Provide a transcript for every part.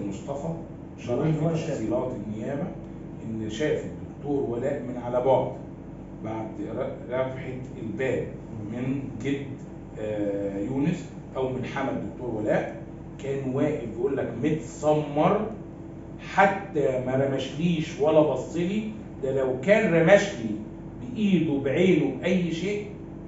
الاستاذ مصطفى شرح بيقول إن في هو شاف. تفصيلات النيابه ان شاف الدكتور ولاء من على بعد بعد ر- رفعه الباب من جد آه، يونس او من حمد الدكتور ولاء كان واقف بيقول لك متسمر حتى ما رمشليش ولا بصلي ده لو كان رمشلي بايده بعينه باي شيء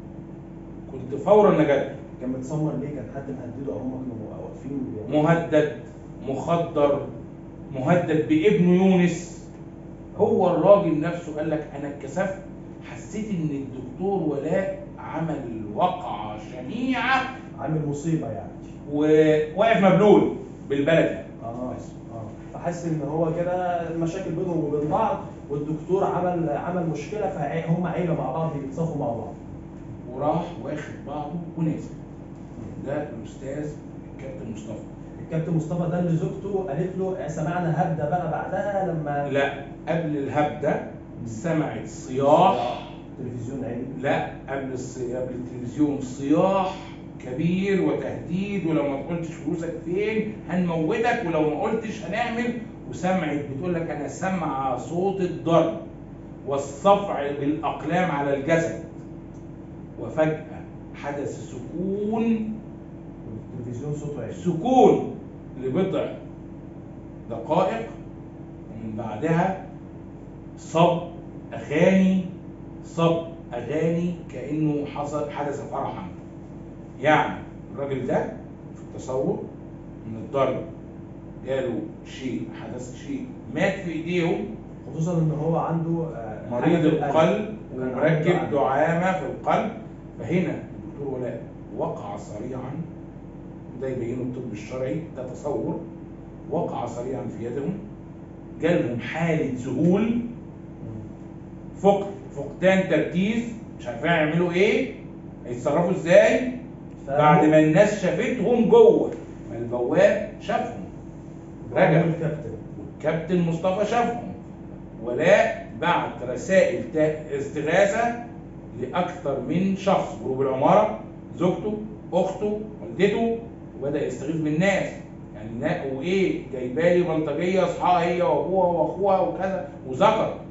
كنت فورا نجدت كان متسمر ليه كان حد مهدده او هم كانوا واقفين بي- مهدد مخدر مهدد بابن يونس هو الراجل نفسه قال لك انا اتكسفت حسيت ان الدكتور ولاء عمل وقعه شنيعه عامل مصيبه يعني وواقف مبلول بالبلدي اه اه فحس ان هو كده المشاكل بينهم وبين بعض والدكتور عمل عمل مشكله فهم عيله مع بعض بيتصافوا مع بعض وراح واخد بعضه ونازل ده الاستاذ الكابتن مصطفى الكابتن مصطفى ده اللي زوجته قالت له سمعنا هبده بقى بعدها لما لا قبل الهب ده سمعت صياح التلفزيون عيني لا قبل الصي... قبل التلفزيون صياح كبير وتهديد ولو ما قلتش فلوسك فين هنموتك ولو ما قلتش هنعمل وسمعت بتقول لك انا سامعه صوت الضرب والصفع بالاقلام على الجسد وفجاه حدث سكون التلفزيون صوته عالي سكون لبضع دقائق ومن بعدها صب اغاني صب اغاني كانه حصل حدث فرحا يعني الراجل ده في التصور من الضرب جاله شيء حدث شيء مات في ايديهم خصوصا ان هو عنده آه، حاجة مريض في القلب وكان عنده ومركب قلب. دعامه في القلب فهنا الدكتور ولاء وقع سريعا ده يبينه الطب الشرعي ده تصور وقع سريعا في يدهم جالهم حاله ذهول فقد فقدان تركيز مش عارفين يعملوا ايه هيتصرفوا ازاي ف- بعد ما الناس شافتهم جوه ما البواب شافهم رجع هو الكابتن والكابتن مصطفى شافهم ولاء بعت رسائل تا- استغاثه لاكثر من شخص جروب العماره زوجته اخته والدته وبدا يستغيث بالناس يعني نا- وايه جايبالي بلطجيه اصحابها هي وابوها واخوها وكذا وذكر